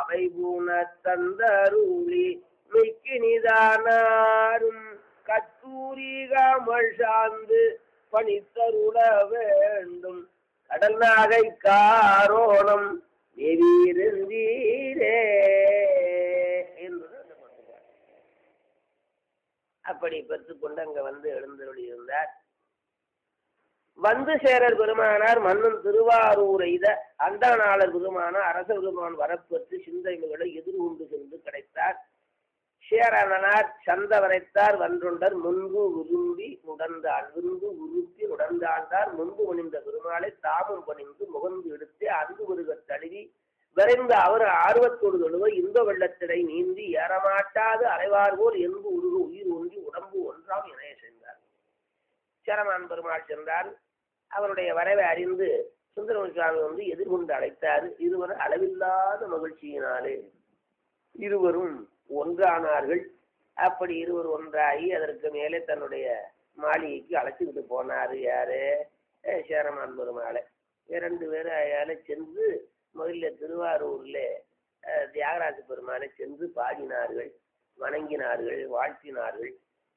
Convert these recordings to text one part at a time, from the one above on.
அவை பூன தந்தருளி மிக்கினிதானாரும் கத்தூரி கமல் சார்ந்து பணித்தருள வேண்டும் கடல் நாகை காரோணம் நெவீரந்தீரே என்பது அந்த பாட்டு. அப்படி பெற்றுக்கொண்டு அங்க வந்து எழுந்தருளி இருந்தார் வந்து சேரர் பெருமானார் மன்னன் திருவாரூர் எய்த அந்தானாளர் பெருமானார் அரச பெருமான் வரப்பெற்று சிந்தைமைகளை எதிர்கொண்டு சென்று கிடைத்தார் சேரனார் சந்த வரைத்தார் வன்றுண்டர் முன்பு விரும்பி உடந்தாள் விருந்து உருப்பி உடந்தாண்டார் முன்பு பணிந்த பெருமாளை தாமும் பணிந்து முகந்து எடுத்து அன்பு வருக தழுவி விரைந்த அவர் ஆர்வத்தோடு தொழுவ இன்ப வெள்ளத்திடை நீந்தி ஏறமாட்டாது அலைவார் போல் என்பு உருக உயிர் ஒன்றி உடம்பு ஒன்றாம் இணைய சென்றார் சேரமான் பெருமாள் சென்றார் அவருடைய வரவை அறிந்து சுந்தரமணி சுவாமி வந்து எதிர்கொண்டு அழைத்தார் இருவர் அளவில்லாத மகிழ்ச்சியினாலே இருவரும் ஒன்றானார்கள் அப்படி இருவர் ஒன்றாகி அதற்கு மேலே தன்னுடைய மாளிகைக்கு அழைச்சிக்கிட்டு போனாரு யாரு அஹ் சேரமான் பெருமாளை இரண்டு பேரும் அயால சென்று முதல்ல திருவாரூர்ல அஹ், தியாகராஜ பெருமாளை சென்று பாடினார்கள் வணங்கினார்கள் வாழ்த்தினார்கள்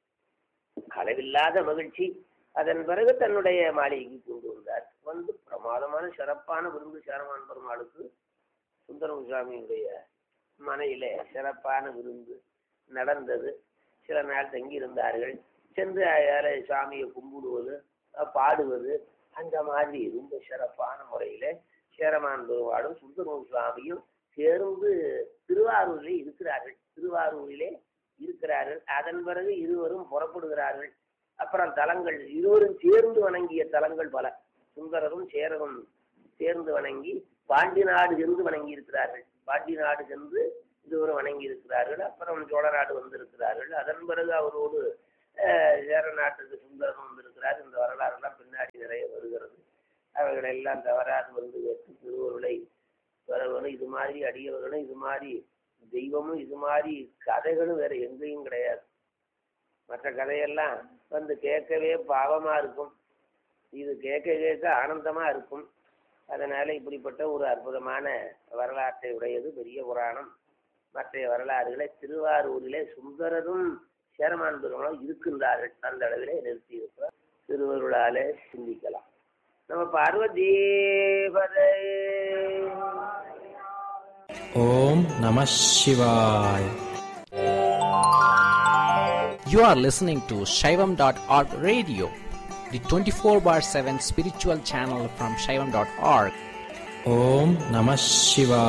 அளவில்லாத மகிழ்ச்சி அதன் பிறகு தன்னுடைய மாளிகைக்கு கொண்டு வந்தார் வந்து பிரமாதமான சிறப்பான விருந்து சேரமான் பெருமாளுக்கு சுந்தரம் சுவாமியுடைய மனையில சிறப்பான விருந்து நடந்தது சில நாள் தங்கி இருந்தார்கள் சென்று அயால சாமியை கும்பிடுவது அஹ் பாடுவது அந்த மாதிரி ரொம்ப சிறப்பான முறையில சேரமான் பெருமாளும் சுந்தரம் சுவாமியும் சேர்ந்து திருவாரூரிலே இருக்கிறார்கள் திருவாரூரிலே இருக்கிறார்கள் அதன் பிறகு இருவரும் புறப்படுகிறார்கள் அப்புறம் தலங்கள் இருவரும் சேர்ந்து வணங்கிய தலங்கள் பல சுந்தரரும் சேரரும் சேர்ந்து வணங்கி பாண்டி நாடு சென்று வணங்கி இருக்கிறார்கள் பாண்டி நாடு சென்று இருவரும் வணங்கி இருக்கிறார்கள் அப்புறம் சோழ நாடு வந்திருக்கிறார்கள் அதன் பிறகு அவரோடு அஹ், சேர நாட்டுக்கு சுந்தரரும் வந்திருக்கிறார் இந்த வரலாறு எல்லாம் பின்னாடி நிறைய வருகிறது அவைகளை எல்லாம் தவறாது வந்து கேட்டு திருவருளை வரவனும் இது மாதிரி அடியவர்களும் இது மாதிரி தெய்வமும் இது மாதிரி கதைகளும் வேற எங்கேயும் கிடையாது மற்ற கதையெல்லாம் வந்து கேட்கவே பாவமா இருக்கும் இது கேட்க கேட்க ஆனந்தமா இருக்கும் அதனால இப்படிப்பட்ட ஒரு அற்புதமான வரலாற்றை உடையது பெரிய புராணம் மற்ற வரலாறுகளை திருவாரூரிலே சுந்தரரும் சேரமான் பெருமாளும் இருக்கின்றார்கள் அந்த அளவிலே நிறுத்தி இருக்கிறார் திருவருளாலே சிந்திக்கலாம் நம்ம பார்வதீபதே Om Namah Shivaya. You are listening to Shaivam.org radio, the 24 bar 7 spiritual channel from Shaivam.org. Om Namah Shivaya.